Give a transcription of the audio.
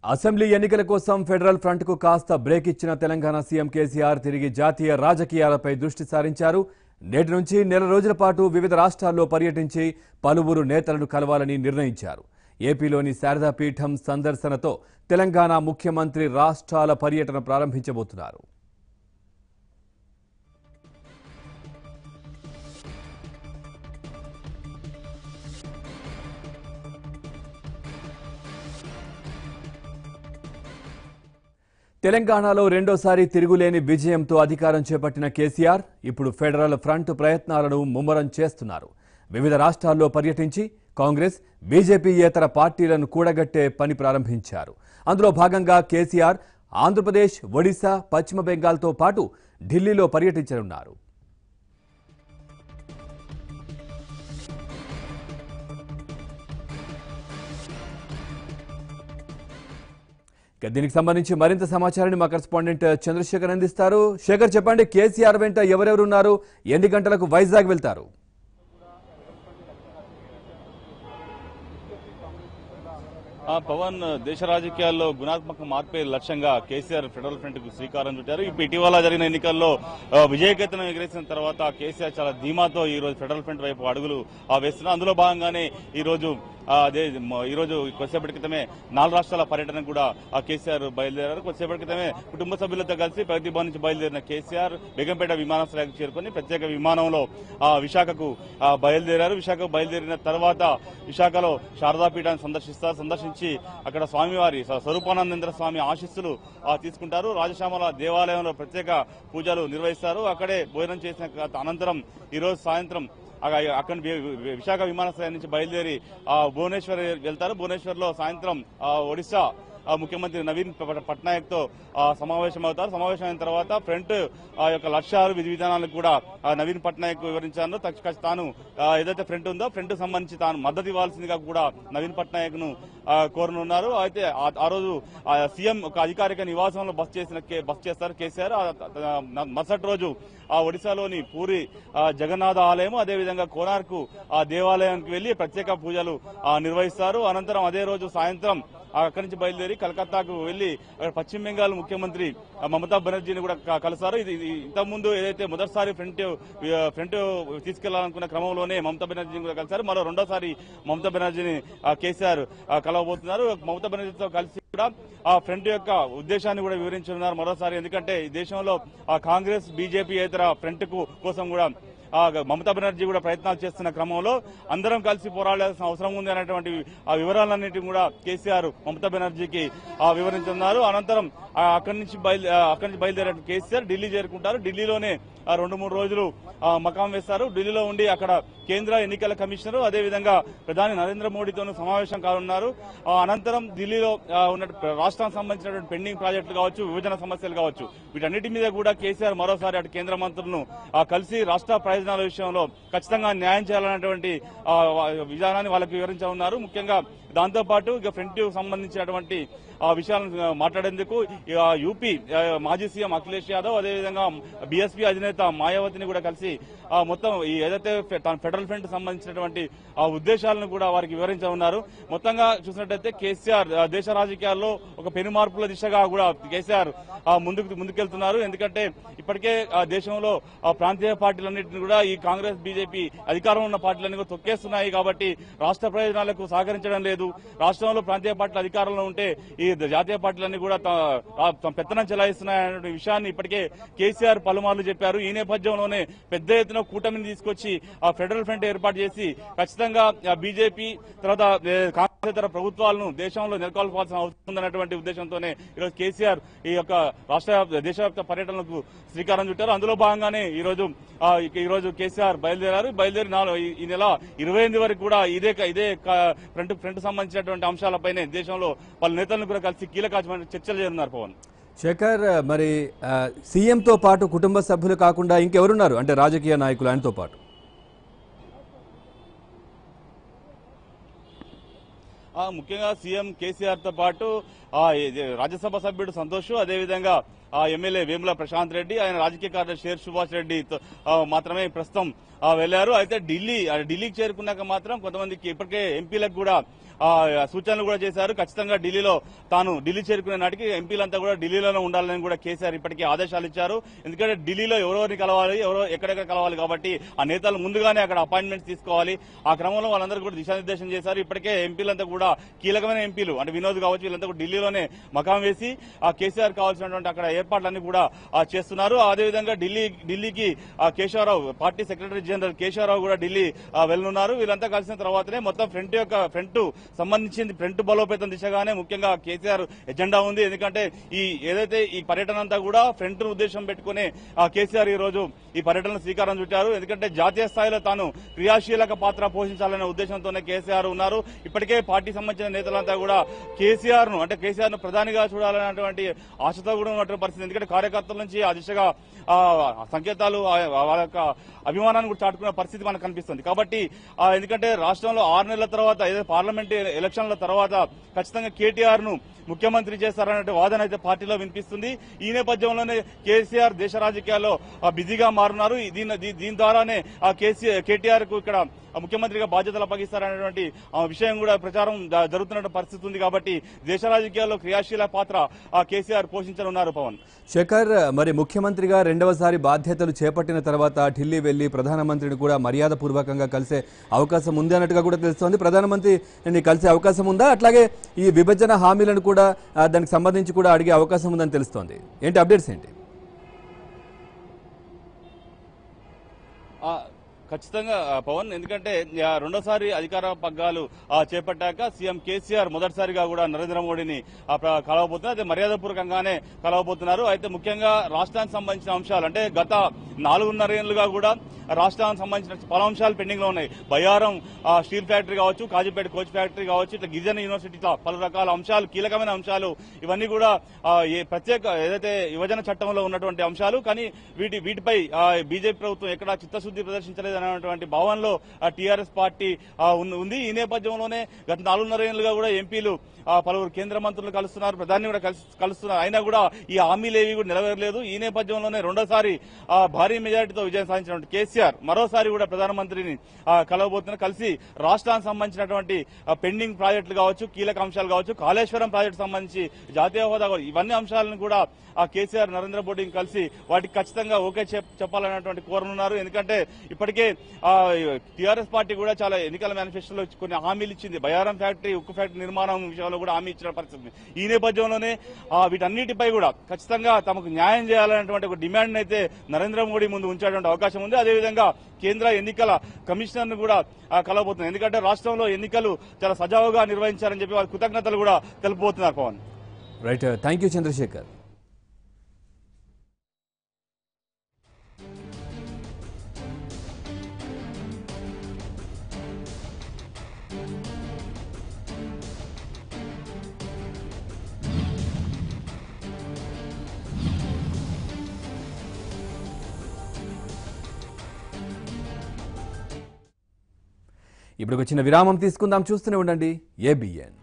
Assembly ఎన్నికల కోసం federal front కు కాస్త బ్రేక్ ఇచ్చిన తెలంగాణ సీఎం కేసీఆర్ తిరిగి జాతీయ రాజకీయాలపై దృష్టి సారించారు నేటి నుంచి నెల రోజుల పాటు వివిధ రాష్ట్రాల్లో పర్యటించి పలువురు నేతలను కలవాలని నిర్ణయించారు ఏపీలోని శారదా పీఠం సందర్శనతో తెలంగాణ ముఖ్యమంత్రి రాష్ట్రాల పర్యటన ప్రారంభించబోతున్నారు తెలంగాణలో రెండోసారి తిరుగులేని విజయంతో అధికారం చేపట్టిన కేసీఆర్ ఇప్పుడు ఫెడరల్ ఫ్రంట్ ప్రయత్నాలను ముమ్మరం చేస్తున్నారు వివిధ రాష్ట్రాల్లో పర్యటించి కాంగ్రెస్ బీజేపీ ఇతర పార్టీలను కూడగట్టే పని ప్రారంభించారు అందులో భాగంగా కేసీఆర్ ఆంధ్రప్రదేశ్ ఒడిశా పశ్చిమ బెంగాల్తో పాటు ఢిల్లీలో పర్యటించనున్నారు ఇక దీనికి సంబంధించి మరింత సమాచారాన్ని మా కరెస్పాండెంట్ చంద్రశేఖర్ అందిస్తారు శేఖర్ చెప్పండి కేసీఆర్ వెంట ఎవరెవరు ఉన్నారు ఎన్ని గంటలకు వైజాగ్ వెళ్తారు ఆ పవన్ దేశ రాజకీయాల్లో గుణాత్మక మార్పే లక్ష్యంగా కేసీఆర్ ఫెడరల్ ఫ్రంట్ కు శ్రీకారం చుట్టారు ఇప్పుడు ఇటీవల జరిగిన ఎన్నికల్లో ఆ, విజయకేతనం ఎగిరేసిన తర్వాత కేసీఆర్ చాలా ధీమాతో ఈ రోజు ఫెడరల్ ఫ్రంట్ వైపు అడుగులు ఆ, వేస్తున్నారు అందులో భాగంగానే ఈ రోజు ఆ, అదే మ- ఈ రోజు కొద్దిసేపటి క్రితమే నాలుగు రాష్ట్రాల పర్యటన కూడా ఆ కేసీఆర్ బయలుదేరారు కొద్దిసేపటి క్రితమే కుటుంబ సభ్యులతో కలిసి ప్రగతి భవన్ నుంచి బయలుదేరిన కేసీఆర్ బేగంపేట విమానాశ్రయానికి చేరుకొని ప్రత్యేక విమానంలో ఆ, విశాఖకు ఆ, బయలుదేరారు విశాఖకు బయలుదేరిన తర్వాత విశాఖలో శారదాపీఠాన్ని సందర్శిస్తారు సందర్శించి అక్కడ స్వామివారి స్వ- స్వరూపానందేంద్ర స్వామి ఆశీస్సులు ఆ, తీసుకుంటారు రాజశ్యామల దేవాలయంలో ప్రత్యేక పూజలు నిర్వహిస్తారు అక్కడే భోజనం చేసిన క- అనంతరం ఈ రోజు సాయంత్రం అక్కడ అక్కడ వి- వి- విశాఖ విమానాశ్రయం నుంచి బయలుదేరి ఆ, భువనేశ్వర్ వెళ్తారు భువనేశ్వర్ లో సాయంత్రం ఆ, ఒడిశా ఆ, ముఖ్యమంత్రి నవీన్ ప- పట్నాయక్ తో ఆ, సమావేశం అవుతారు సమావేశం అయిన తర్వాత ఫ్రంట్ ఆ యొక్క లక్ష్యాలు విధి విధానాలకు కూడా ఆ, నవీన్ పట్నాయక్ వివరించారు తక్ష- ఖచ్చి- తాను ఆ, ఏదైతే ఫ్రంట్ ఉందో ఫ్రంట్ సంబంధించి తాను మద్దతు ఇవ్వాల్సిందిగా కూడా నవీన్ పట్నాయక్ ను ఆ, కోరనున్నారు అయితే ఆ- ఆ రోజు ఆ సీఎం ఒక అధికారిక నివాసంలో బస్ చేసిన కే- బస్ చేస్తారు కేసీఆర్ ఆ త- త- న- మరుసటి రోజు ఆ ఒడిశాలోని పూరి ఆ, జగన్నాథ ఆలయం అదేవిధంగా కోనార్కు ఆ దేవాలయానికి వెళ్లి ప్రత్యేక పూజలు ఆ, నిర్వహిస్తారు అనంతరం అదే రోజు సాయంత్రం ఆ, అక్కడి నుంచి బయలుదేరి కలకత్తాకు వెళ్లి అక్కడ పశ్చిమ బెంగాల్ ముఖ్యమంత్రి ఆ, మమతా బెనర్జీని కూడా క- కలిశారు ఇది ఇది ఇంతకుముందు ఏదైతే మొదటిసారి ఫ్రంట్ ఆ, ఫ్రంట్ తీసుకెళ్లాలనుకున్న క్రమంలోనే మమతా బెనర్జీని కూడా కలిశారు మరో రెండోసారి మమతా బెనర్జీని ఆ, కేసీఆర్ ఆ, కలవబోతున్నారు మమతా బెనర్జీతో కలిసి కూడా ఆ ఫ్రంట్ యొక్క ఉద్దేశాన్ని కూడా వివరించనున్నారు మరోసారి ఎందుకంటే ఈ దేశంలో ఆ కాంగ్రెస్ బీజేపీ ఇతర ఫ్రంట్ కు కోసం కూడా ఆ మమతా బెనర్జీ కూడా ప్రయత్నాలు చేస్తున్న క్రమంలో అందరం కలిసి పోరాడాల్సిన అవసరం ఉంది అనేటువంటి ఆ వివరాలన్నింటినీ కూడా కేసీఆర్ మమతా బెనర్జీకి ఆ వివరించున్నారు అనంతరం ఆ అక్కడి నుంచి బయలు ఆ అక్కడి నుంచి బయలుదేరే కేసీఆర్ ఢిల్లీ చేరుకుంటారు ఢిల్లీలోనే ఆ రెండు మూడు రోజులు ఆ మకాం వేస్తారు ఢిల్లీలో ఉండి అక్కడ కేంద్ర ఎన్నికల కమిషనర్ అదేవిధంగా ప్రధాని నరేంద్ర మోడీతోనూ సమావేశం కానున్నారు ఆ అనంతరం ఢిల్లీలో ఆ, ఉన్న రాష్ట్రానికి సంబంధించినటువంటి పెండింగ్ ప్రాజెక్టులు కావచ్చు విభజన సమస్యలు కావచ్చు వీటన్నిటి మీద కూడా కేసీఆర్ మరోసారి అటు కేంద్ర మంత్రులను ఆ, కలిసి రాష్ట్ర ప్రయోజనాల విషయంలో ఖచ్చితంగా న్యాయం చేయాలన్నటువంటి ఆ, విధానాన్ని వాళ్ళకి వివరించనున్నారు ముఖ్యంగా దాంతో పాటు ఇక ఫ్రంట్ సంబంధించినటువంటి ఆ విషయాలను ఆ, మాట్లాడేందుకు ఇక యూపీ ఆ, మాజీ సీఎం అఖిలేష్ యాదవ్ అదేవిధంగా బీఎస్పీ అధినేత మాయావతిని కూడా కలిసి ఆ, మొత్తం ఈ ఏదైతే ఫె- తన ఫెడరల్ ఫ్రంట్ సంబంధించినటువంటి ఆ ఉద్దేశాలను కూడా వారికి వివరించనున్నారు మొత్తంగా చూసినట్టయితే కేసీఆర్ ఆ, దేశ రాజకీయాల్లో ఒక పెను మార్పుల దిశగా కూడా కేసీఆర్ ఆ, ముందుకు ముందుకెళ్తున్నారు ఎందుకంటే ఇప్పటికే ఆ దేశంలో ఆ ప్రాంతీయ పార్టీలన్నింటినీ కూడా ఈ కాంగ్రెస్ బీజేపీ అధికారంలో ఉన్న పార్టీలన్నీ కూడా తొక్కేస్తున్నాయి కాబట్టి రాష్ట్ర ప్రయోజనాలకు సహకరించడం లేదు రాష్ట్రంలో ప్రాంతీయ పార్టీలు అధికారంలో ఉంటే ఈ జాతీయ పార్టీలన్నీ కూడా త- ఆ తమ పెత్తనం చెలాయిస్తున్నాయనే విషయాన్ని ఇప్పటికే కేసీఆర్ పలుమార్లు చెప్పారు ఈ నేపథ్యంలోనే పెద్ద ఎత్తున కూటమిని తీసుకొచ్చి ఆ ఫెడరల్ ఫ్రంట్ ఏర్పాటు చేసి ఖచ్చితంగా బీజేపీ తర్వాత ఏ, కాంగ్రెస్ ఇతర ప్రభుత్వాలను దేశంలో నెలకొల్పాల్సిన అవసరం ఉందన్నటువంటి ఉద్దేశంతోనే ఈరోజు కేసీఆర్ ఈ యొక్క రాష్ట్ర వ్యాప్త- దేశవ్యాప్త పర్యటనలకు శ్రీకారం చుట్టారు అందులో భాగంగానే ఈ రోజు ఆ, ఇక ఈ రోజు కేసీఆర్ బయలుదేరారు బయలుదేరి నాలుగు ఈ- ఈ నెల ఇరవై ఎనిమిది వరకు కూడా ఇదే క- ఇదే క- ఫ్రంట్ ఫ్రంట్ సంబంధించినటువంటి అంశాలపైనే దేశంలో వాళ్ళ నేతలను కూడా కలిసి కీలక చర్చలు చేస్తున్నారు పవన్ శేఖర్ మరి ఆ, సీఎంతో పాటు కుటుంబ సభ్యులు కాకుండా ఇంకెవరున్నారు అంటే రాజకీయ నాయకులు ఆయనతో పాటు ఆ, ముఖ్యంగా సీఎం కేసీఆర్ తో పాటు ఆ ఇది రాజ్యసభ సభ్యుడు సంతోష్ అదేవిధంగా ఆ ఎమ్మెల్యే వేముల ప్రశాంత్ రెడ్డి ఆయన రాజకీయ కార్యదర్శి షేర్ సుభాష్ రెడ్డి తో- ఆ, మాత్రమే ప్రస్తుతం ఆ, వెళ్లారు అయితే ఢిల్లీ ఆ, ఢిల్లీకి చేరుకున్నాక మాత్రం కొంతమందికి ఇప్పటికే ఎంపీలకు కూడా ఆ, సూచనలు కూడా చేశారు ఖచ్చితంగా ఢిల్లీలో తాను ఢిల్లీ చేరుకునే నాటికి ఎంపీలంతా కూడా ఢిల్లీలోనే ఉండాలని కూడా కేసీఆర్ ఇప్పటికే ఆదేశాలు ఇచ్చారు ఎందుకంటే ఢిల్లీలో ఎవరెవరిని కలవాలి ఎవరో ఎక్కడెక్కడ కలవాలి కాబట్టి ఆ నేతలు ముందుగానే అక్కడ అపాయింట్మెంట్స్ తీసుకోవాలి ఆ క్రమంలో వాళ్ళందరూ కూడా దిశానిర్దేశం చేశారు ఇప్పటికే ఎంపీలంతా కూడా కీలకమైన ఎంపీలు అంటే వినోద్ కావచ్చు వీళ్ళంతా కూడా ఢిల్లీలోనే మకాం వేసి ఆ కేసీఆర్ కావాల్సినటువంటి అక్కడ ఏర్పాట్లన్నీ కూడా ఆ, చేస్తున్నారు అదేవిధంగా ఢిల్లీ ఢిల్లీకి ఆ Keshava Rao party secretary general Keshava Rao కూడా ఢిల్లీ ఆ, వెళ్ళనున్నారు వీళ్ళంతా కలిసిన తర్వాతనే మొత్తం ఫ్రంట్ యొక్క ఫ్రంట్ సంబంధించింది ఫ్రంట్ బలోపేతం దిశగానే ముఖ్యంగా కేసీఆర్ ఎజెండా ఉంది ఎందుకంటే ఈ ఏదైతే ఈ పర్యటన అంతా కూడా ఫ్రంట్ ఉద్దేశం పెట్టుకుని ఆ కేసీఆర్ ఈ రోజు ఈ పర్యటన శ్రీకారం చుట్టారు ఎందుకంటే జాతీయ స్థాయిలో తాను క్రియాశీలక పాత్ర పోషించాలనే ఉద్దేశంతోనే కేసీఆర్ ఉన్నారు ఇప్పటికే పార్టీ సంబంధించిన నేతలంతా కూడా కేసీఆర్ ను అంటే కేసీఆర్ ను ప్రధానిగా చూడాలనేటువంటి ఆశతో కూడా ఉన్నటువంటి పరిస్థితి ఎందుకంటే కార్యకర్తల నుంచి ఆ దిశగా ఆ, సంకేతాలు ఆ, వాళ్ళ యొక్క అభిమానాన్ని కూడా చాటుకునే పరిస్థితి మనకు కనిపిస్తుంది కాబట్టి ఆ, ఎందుకంటే రాష్ట్రంలో ఆరు నెలల తర్వాత ఏదైతే పార్లమెంట్ ఎలక్షన్ల తర్వాత ఖచ్చితంగా కేటీఆర్ ను ముఖ్యమంత్రి చేస్తారనే వాదన అయితే పార్టీలో వినిపిస్తుంది ఈ నేపథ్యంలోనే కేసీఆర్ దేశ రాజకీయాల్లో ఆ, బిజీగా మారున్నారు ఈ- దీని దీ- దీని ద్వారానే ఆ కేసీఆర్ కేటీఆర్ కు ఇక్కడ ఆ, ముఖ్యమంత్రిగా బాధ్యతలు అప్పగిస్తారనేటువంటి ఆ, విషయం కూడా ప్రచారం జ- జరుగుతున్న పరిస్థితి ఉంది కాబట్టి దేశ రాజకీయాల్లో క్రియాశీల పాత్ర ఆ కేసీఆర్ పోషించనున్నారు పవన్ శేఖర్ మరి ముఖ్యమంత్రిగా రెండవసారి బాధ్యతలు చేపట్టిన తర్వాత ఢిల్లీ వెళ్లి ప్రధానమంత్రిని కూడా మర్యాదపూర్వకంగా కలిసే అవకాశం ఉంది అన్నట్టుగా కూడా తెలుస్తోంది ప్రధానమంత్రిని కలిసే అవకాశం ఉందా అట్లాగే ఈ విభజన హామీలను కూడా ఆ, దానికి సంబంధించి కూడా అడిగే అవకాశం ఉందని తెలుస్తోంది ఏంటి అప్డేట్స్ ఏంటి ఆ, ఖచ్చితంగా ఆ, పవన్ ఎందుకంటే ఆ, రెండోసారి అధికార పగ్గాలు ఆ, చేపట్టాక సీఎం కేసీఆర్ మొదటిసారిగా కూడా నరేంద్ర మోడీని ఆ, ప్ర- కలవబోతున్నారు అయితే మర్యాదపూర్వకంగానే కలవబోతున్నారు అయితే ముఖ్యంగా రాష్ట్రానికి సంబంధించిన అంశాలు అంటే గత నాలుగున్నర ఏళ్లుగా కూడా రాష్ట్రానికి సంబంధించిన పలు అంశాలు పెండింగ్ లో ఉన్నాయి బయ్యారం ఆ, స్టీల్ ఫ్యాక్టరీ కావచ్చు కాజీపేట కోచ్ ఫ్యాక్టరీ కావచ్చు ఇట్లా గిరిజన యూనివర్సిటీ ఇట్లా పలు రకాల అంశాలు కీలకమైన అంశాలు ఇవన్నీ కూడా ఆ, ఏ ప్రత్యేక ఏదైతే యువజన చట్టంలో ఉన్నటువంటి అంశాలు కానీ వీటి వీటిపై బీజేపీ ప్రభుత్వం ఎక్కడ చిత్తశుద్ధి ప్రదర్శించలేదు అనేటువంటి భావనలో టీఆర్ఎస్ పార్టీ ఆ, ఉంది ఉంది. ఈ నేపథ్యంలోనే గత నాలుగున్నర ఏళ్లుగా కూడా ఎంపీలు ఆ, పలువురు కేంద్ర మంత్రులు కలుస్తున్నారు ప్రధాని కూడా కలిసి- కలుస్తున్నారు అయినా కూడా ఈ హామీలు ఏవి కూడా నెరవేరలేదు ఈ నేపథ్యంలోనే రెండోసారి ఆ, భారీ మెజారిటీతో విజయం సాధించినటువంటి కేసీఆర్ మరోసారి కూడా ప్రధానమంత్రిని ఆ, కలవబోతున్నారు కలిసి రాష్ట్రానికి సంబంధించినటువంటి ఆ, పెండింగ్ ప్రాజెక్టులు కావచ్చు కీలక అంశాలు కావచ్చు కాళేశ్వరం ప్రాజెక్టు సంబంధించి జాతీయ హోదా కావచ్చు, ఇవన్నీ అంశాలను కూడా ఆ కేసీఆర్ నరేంద్ర మోడీని కలిసి వాటికి ఖచ్చితంగా ఓకే చెప్- చెప్పాలనేటువంటి కోరనున్నారు ఎందుకంటే ఇప్పటికే టీఆర్ఎస్ పార్టీ కూడా చాలా ఎన్నికల మేనిఫెస్టోలో కొన్ని హామీలు ఇచ్చింది బయారం ఫ్యాక్టరీ ఉక్కు ఫ్యాక్టరీ నిర్మాణం విషయంలో కూడా హామీ ఇచ్చిన పరిస్థితి ఉంది. ఈ నేపథ్యంలోనే ఆ, వీటన్నిటిపై కూడా ఖచ్చితంగా తమకు న్యాయం చేయాలనేటువంటి ఒక డిమాండ్ అయితే నరేంద్ర మోడీ ముందు ఉంచేటువంటి అవకాశం ఉంది అదేవిధంగా కేంద్ర ఎన్నికల కమిషనర్ ను కూడా ఆ, కలవబోతుంది ఎందుకంటే రాష్ట్రంలో ఎన్నికలు చాలా సజావుగా నిర్వహించారని చెప్పి వారి కృతజ్ఞతలు కూడా తెలుపబోతున్నారు Pawan right thank you Chandrashekar ఇప్పుడు ఒక చిన్న విరామం తీసుకుందాం చూస్తూనే ఉండండి ఏబిఎన్